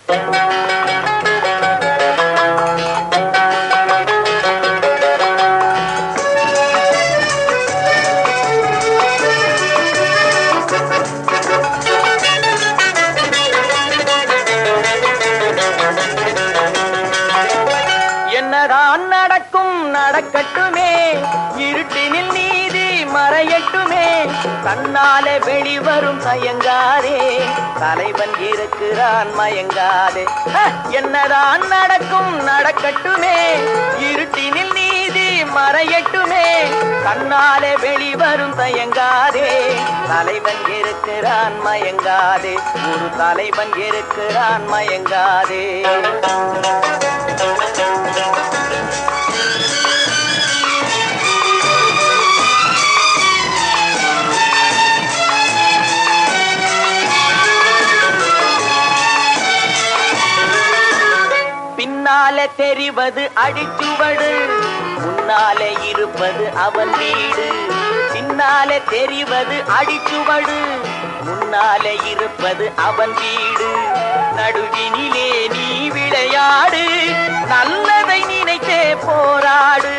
என்னதான் நடக்கும் நடக்கட்டுமே இருட்டினில் நீதி மறையட்டுமே தன்னாலே வெளிவரும் தயங்காதே தலைவன் இருக்கிறான் மயங்காதே ஹ! என்னதான் நடக்கும் நடக்கட்டுமே இருட்டினில் நீதி மறையட்டுமே தன்னாலே வெளிவரும் தயங்காதே தலைவன் இருக்கிறான் மயங்காதே ஒரு தலைவன் இருக்கிறான் மயங்காதே பின்னாலே தெரிவது அடிச்சுவடு முன்னாலே இருப்பது அவன் வீடு பின்னாலே தெரிவது அடிச்சுவடு முன்னாலே இருப்பது அவன் வீடு நடுவினிலே நீ விளையாடு நல்லதை நினைத்தே போராடு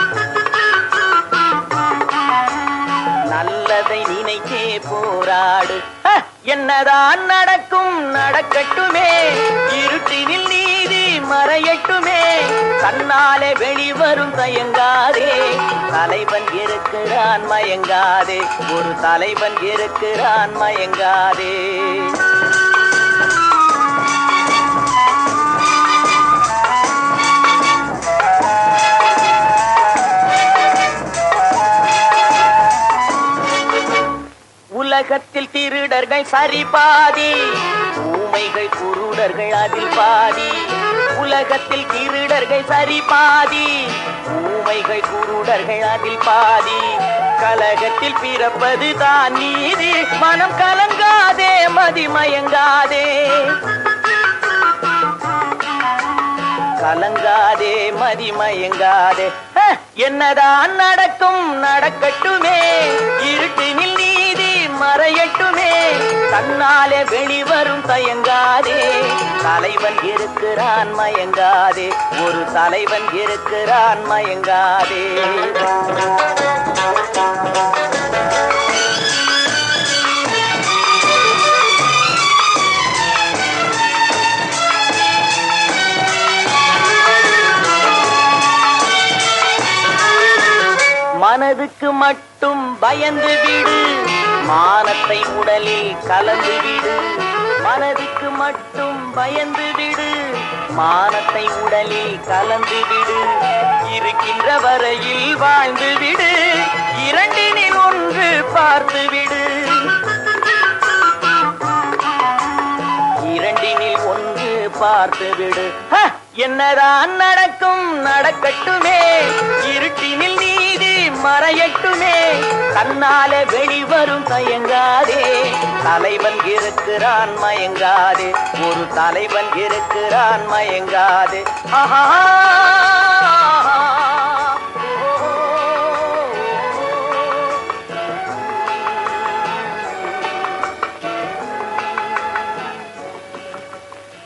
நல்லதை நினைத்தே போராடு ஹ! என்னதான் நடக்கும் நடக்கட்டுமே இருட்டினில் நீதி மறையட்டுமே கண்ணாலே வெளிவரும் தயங்காதே தலைவன் இருக்கிறான் மயங்காதே ஒரு தலைவன் இருக்கிறான் மயங்காதே உலகத்தில் திருடர்கள் சரி பாதி ஊமைகள் குருடர்கள் அதில் பாதி உலகத்தில் திருடர்கள் சரி பாதி ஊமைகள் குருடர்கள் அதில் பாதி கலகத்தில் பிறப்பது தான் நீதி மனம் கலங்காதே மதிமயங்காதே கலங்காதே மதிமயங்காதே ஹ! என்னதான் நடக்கும் நடக்கட்டுமே இருட்டினில் நீதி மறையட்டுமே தன்னாலே வெளிவரும் தயங்காதே தலைவன் இருக்கிறான் மயங்காதே ஒரு தலைவன் இருக்கிறான் மயங்காதே மனதுக்கு மட்டும் பயந்து விடு மானத்தை உடலில் கலந்து விடு மனதுக்கு மட்டும் பயந்து விடு மானத்தை உடலில் கலந்து விடு இருக்கின்ற வரையில் வாழ்ந்து விடு இரண்டினில் ஒன்று பார்த்து விடு இரண்டினில் ஒன்று பார்த்து விடு ஹ! என்னதான் நடக்கும் நடக்கட்டுமே இருட்டினில் நீதி மறையட்டுமே கண்ணாலே வெளிவரும் தயங்காதே தலைவன் இருக்கிறான் மயங்காதே ஒரு தலைவன் இருக்கிறான் மயங்காதே ஆஹா